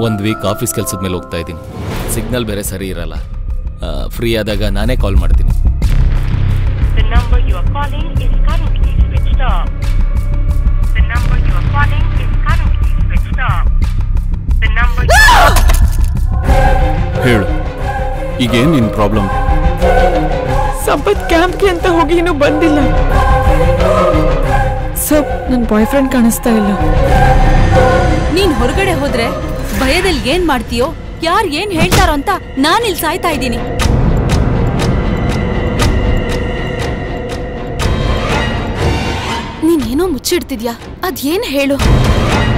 ಒಂದು weak office ಕೆಲಸದ ಮೇಲೆ ಹೋಗ್ತಾ ಇದ್ದೀನಿ ಸಿಗ್ನಲ್ ಬೇರೆ ಸರಿ ಇರಲ್ಲ ಫ್ರೀ ಆದಾಗ ನಾನೇ ಕಾಲ್ ಮಾಡ್ತೀನಿ The number you are calling is currently switched off. The number you are calling is currently switched off. The number you ಹೇಳು ಈಗೇನು ನಿನ್ನ ಪ್ರಾಬ್ಲಮ್ ಸಂಪತ್ ಕ್ಯಾಂಪ್ಗೆ ಅಂತ ಹೋಗಿ ಇನ್ನೂ ಬಂದಿಲ್ಲ ಸರ್ ನನ್ನ ಬಾಯ್ ಫ್ರೆಂಡ್ ಕಾಣಿಸ್ತಾ ಇಲ್ಲ ನೀನ್ ಹೊರಗಡೆ ಹೋದ್ರೆ ಭಯದಲ್ಲಿ ಏನ್ ಮಾಡ್ತೀಯೋ ಯಾರ್ ಏನ್ ಹೇಳ್ತಾರೋ ಅಂತ ನಾನ್ ಇಲ್ಲಿ ಸಾಯ್ತಾ ಇದ್ದೀನಿ ನೀನೇನೋ ಮುಚ್ಚಿಡ್ತಿದ್ಯಾ ಅದೇನ್ ಹೇಳು